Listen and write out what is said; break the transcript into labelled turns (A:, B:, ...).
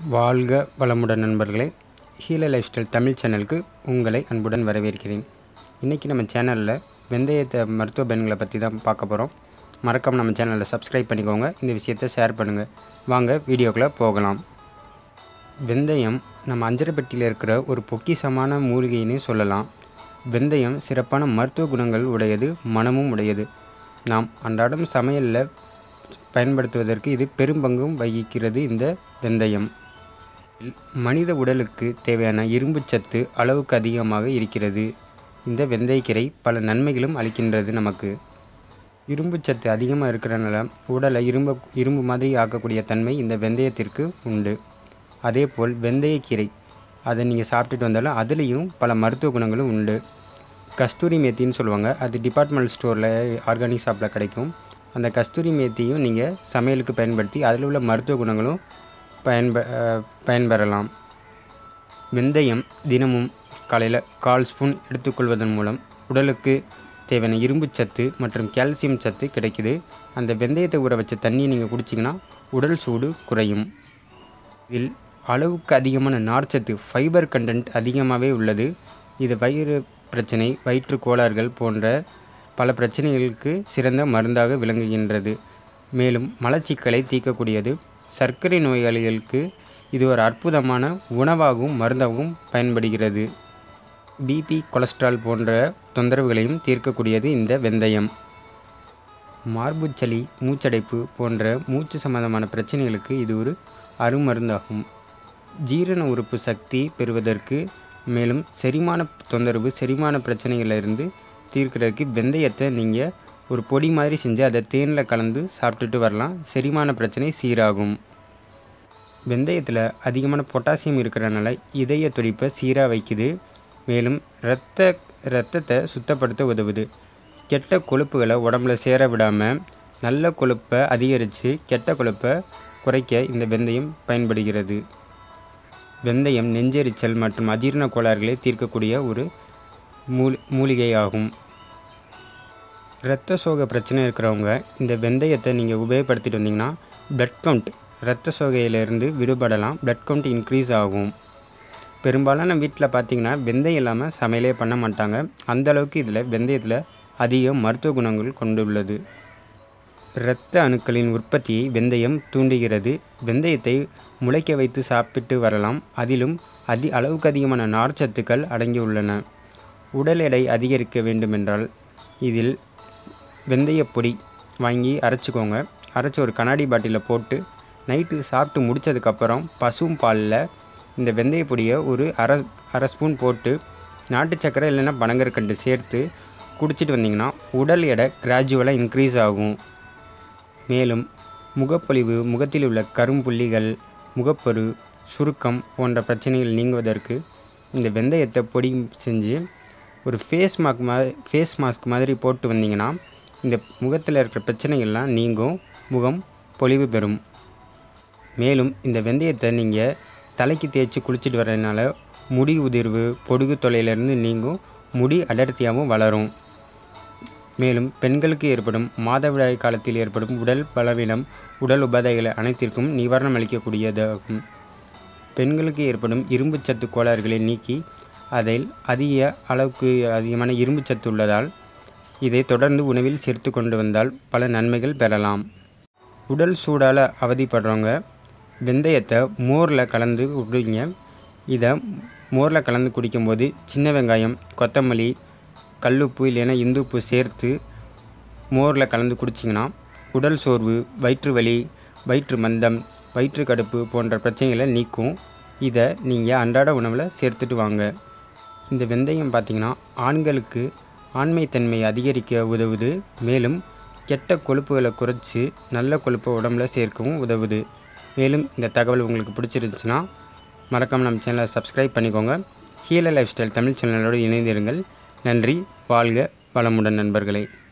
A: வாழ்க வளமுடன் நண்பர்களே ஹீல லைஃப் ஸ்டைல் தமிழ் சேனலுக்கு உங்களை அன்புடன் வரவேற்கிறேன் இன்றைக்கி நம்ம சேனலில் வெந்தயத்தை மருத்துவ பயன்களை பற்றி தான் பார்க்க போகிறோம் மறக்காமல் நம்ம சேனலை சப்ஸ்கிரைப் பண்ணிக்கோங்க இந்த விஷயத்தை ஷேர் பண்ணுங்கள் வாங்க வீடியோக்குள்ளே போகலாம் வெந்தயம் நம்ம அஞ்சரைப்பட்டியில் இருக்கிற ஒரு பொக்கிஷமான மூலிகைன்னு சொல்லலாம் வெந்தயம் சிறப்பான மருத்துவ குணங்கள் உடையது மனமும் உடையது நாம் அன்றாடம் சமையலில் பயன்படுத்துவதற்கு இது பெரும்பங்கும் வகிக்கிறது இந்த வெந்தயம் மனித உடலுக்கு தேவையான இரும்புச் சத்து அளவுக்கு அதிகமாக இருக்கிறது இந்த வெந்தயக்கீரை பல நன்மைகளும் அளிக்கின்றது நமக்கு இரும்புச் சத்து அதிகமாக இருக்கிறனால உடலை இரும்பு இரும்பு மாதிரி ஆக்கக்கூடிய தன்மை இந்த வெந்தயத்திற்கு உண்டு அதேபோல் வெந்தயக்கீரை அதை நீங்கள் சாப்பிட்டுட்டு வந்தாலும் அதுலேயும் பல மருத்துவ குணங்களும் உண்டு கஸ்தூரி மேத்தின்னு சொல்லுவாங்க அது டிபார்ட்மெண்டல் ஸ்டோரில் ஆர்கானிக் ஷாப்பில் கிடைக்கும் அந்த கஸ்தூரி மேத்தியும் நீங்கள் சமையலுக்கு பயன்படுத்தி அதில் உள்ள மருத்துவ குணங்களும் பயன்ப அஹ், பயன்பெறலாம் வெந்தயம் தினமும் காலையில் கால் ஸ்பூன் எடுத்துக்கொள்வதன் மூலம் உடலுக்கு தேவையான இரும்புச் சத்து மற்றும் கால்சியம் சத்து கிடைக்குது அந்த வெந்தயத்தை ஊற வச்ச தண்ணியை நீங்கள் குடிச்சிங்கன்னா உடல் சூடு குறையும் இதில் அளவுக்கு அதிகமான நார்ச்சத்து ஃபைபர் கண்டென்ட் அதிகமாகவே உள்ளது இது வயிறு பிரச்சனை வயிற்று கோளாறுகள் போன்ற பல பிரச்சனைகளுக்கு சிறந்த மருந்தாக விளங்குகின்றது மேலும் மலச்சிக்கலை தீர்க்கக்கூடியது சர்க்கரை நோயாளிகளுக்கு இது ஒரு அற்புதமான உணவாகவும் மருந்தாகவும் பயன்படுகிறது பிபி கொலஸ்ட்ரால் போன்ற தொந்தரவுகளையும் தீர்க்கக்கூடியது இந்த வெந்தயம் மார்புச்சளி மூச்சடைப்பு போன்ற மூச்சு சம்பந்தமான பிரச்சனைகளுக்கு இது ஒரு அருமருந்தாகும் ஜீரண உறுப்பு சக்தி பெறுவதற்கு மேலும் செரிமான தொந்தரவு செரிமான பிரச்சனைகளிலிருந்து தீர்க்கிறதுக்கு வெந்தயத்தை நீங்கள் ஒரு பொடி மாதிரி செஞ்சு அதை தேனில் கலந்து சாப்பிட்டுட்டு வரலாம் செரிமான பிரச்சனை சீராகும் வெந்தயத்தில் அதிகமான பொட்டாசியம் இருக்கிறனால இதய துடிப்பை சீராக வைக்குது மேலும் இரத்த இரத்தத்தை சுத்தப்படுத்த உதவுது கெட்ட கொழுப்புகளை உடம்புல சேர விடாமல் நல்ல கொழுப்பை அதிகரித்து கெட்ட கொழுப்பை குறைக்க இந்த வெந்தயம் பயன்படுகிறது வெந்தயம் நெஞ்செரிச்சல் மற்றும் அஜீரண கோளாறுகளை தீர்க்கக்கூடிய ஒரு மூலி மூலிகையாகும் இரத்த சோகை பிரச்சனை இருக்கிறவங்க இந்த வெந்தயத்தை நீங்கள் உபயோகப்படுத்திட்டு வந்தீங்கன்னா பிளட் கவுண்ட் இரத்த சோகையிலிருந்து விடுபடலாம் பிளட் கவுண்ட் இன்க்ரீஸ் ஆகும் பெரும்பாலான வீட்டில் பார்த்தீங்கன்னா வெந்தயம் இல்லாமல் சமையலே பண்ண மாட்டாங்க அந்த அளவுக்கு இதில் வெந்தயத்தில் அதிக மருத்துவ குணங்கள் கொண்டுள்ளது இரத்த அணுக்களின் உற்பத்தியை வெந்தயம் தூண்டுகிறது வெந்தயத்தை முளைக்க வைத்து சாப்பிட்டு வரலாம் அதிலும் அதி அளவுக்கு அதிகமான நார்ச்சத்துக்கள் அடங்கியுள்ளன உடல் எடை அதிகரிக்க வேண்டுமென்றால் இதில் வெந்தயப்பொடி வாங்கி அரைச்சிக்கோங்க அரைச்சி ஒரு கண்ணாடி பாட்டிலில் போட்டு நைட்டு சாப்பிட்டு முடித்ததுக்கப்புறம் பசும் பாலில் இந்த வெந்தயப்பொடியை ஒரு அரை அரை ஸ்பூன் போட்டு நாட்டு சக்கரை இல்லைன்னா பனங்கற்கண்டு சேர்த்து குடிச்சிட்டு வந்தீங்கன்னா உடல் எடை கிராஜுவலாக இன்க்ரீஸ் ஆகும் மேலும் முகப்பொலிவு முகத்தில் உள்ள கரும்புள்ளிகள் முகப்பரு சுருக்கம் போன்ற பிரச்சனைகள் நீங்குவதற்கு இந்த வெந்தயத்தை பொடி செஞ்சு ஒரு ஃபேஸ் மாஸ்க் மாதிரி ஃபேஸ் மாஸ்க் மாதிரி போட்டு வந்தீங்கன்னா இந்த முகத்தில் இருக்கிற பிரச்சனைகள்லாம் நீங்கும் முகம் பொலிவு பெறும் மேலும் இந்த வெந்தயத்தை நீங்கள் தலைக்கு தேய்ச்சி குளிச்சுட்டு வரதுனால முடி உதிர்வு பொடுகு தொலையிலிருந்து நீங்கும் முடி அடர்த்தியாகவும் வளரும் மேலும் பெண்களுக்கு ஏற்படும் மாதவிடாய் காலத்தில் ஏற்படும் உடல் பலவீனம் உடல் உபாதைகள் அனைத்திற்கும் நிவாரணம் அளிக்கக்கூடியதாகும் பெண்களுக்கு ஏற்படும் இரும்புச்சத்து கோளாறுகளை நீக்கி அதில் அதிக அளவுக்கு அதிகமான இரும்புச்சத்து உள்ளதால் இதை தொடர்ந்து உணவில் சேர்த்து கொண்டு வந்தால் பல நன்மைகள் பெறலாம் உடல் சூடால் அவதிப்படுறவங்க வெந்தயத்தை மோரில் கலந்து விடுங்க இதை மோரில் கலந்து குடிக்கும்போது சின்ன வெங்காயம் கொத்தமல்லி கல்லுப்பு இல்லைன்னா இந்துப்பு சேர்த்து மோரில் கலந்து குடிச்சிங்கன்னா உடல் சோர்வு வயிற்று வலி வயிற்று மந்தம் வயிற்று கடுப்பு போன்ற பிரச்சனைகளை நீக்கும் இதை நீங்கள் அன்றாட உணவில் சேர்த்துட்டு வாங்க இந்த வெந்தயம் பார்த்திங்கன்னா ஆண்களுக்கு ஆண்மைத்தன்மையை அதிகரிக்க உதவுது மேலும் கெட்ட கொழுப்புகளை குறைச்சி நல்ல கொழுப்பை உடம்புல சேர்க்கவும் உதவுது மேலும் இந்த தகவல் உங்களுக்கு பிடிச்சிருந்துச்சுன்னா மறக்காமல் நம்ம சேனலை சப்ஸ்கிரைப் பண்ணிக்கோங்க ஹீல லைஃப் ஸ்டைல் தமிழ் சேனலோடு இணைந்திருங்கள் நன்றி வாழ்க வளமுடன் நண்பர்களே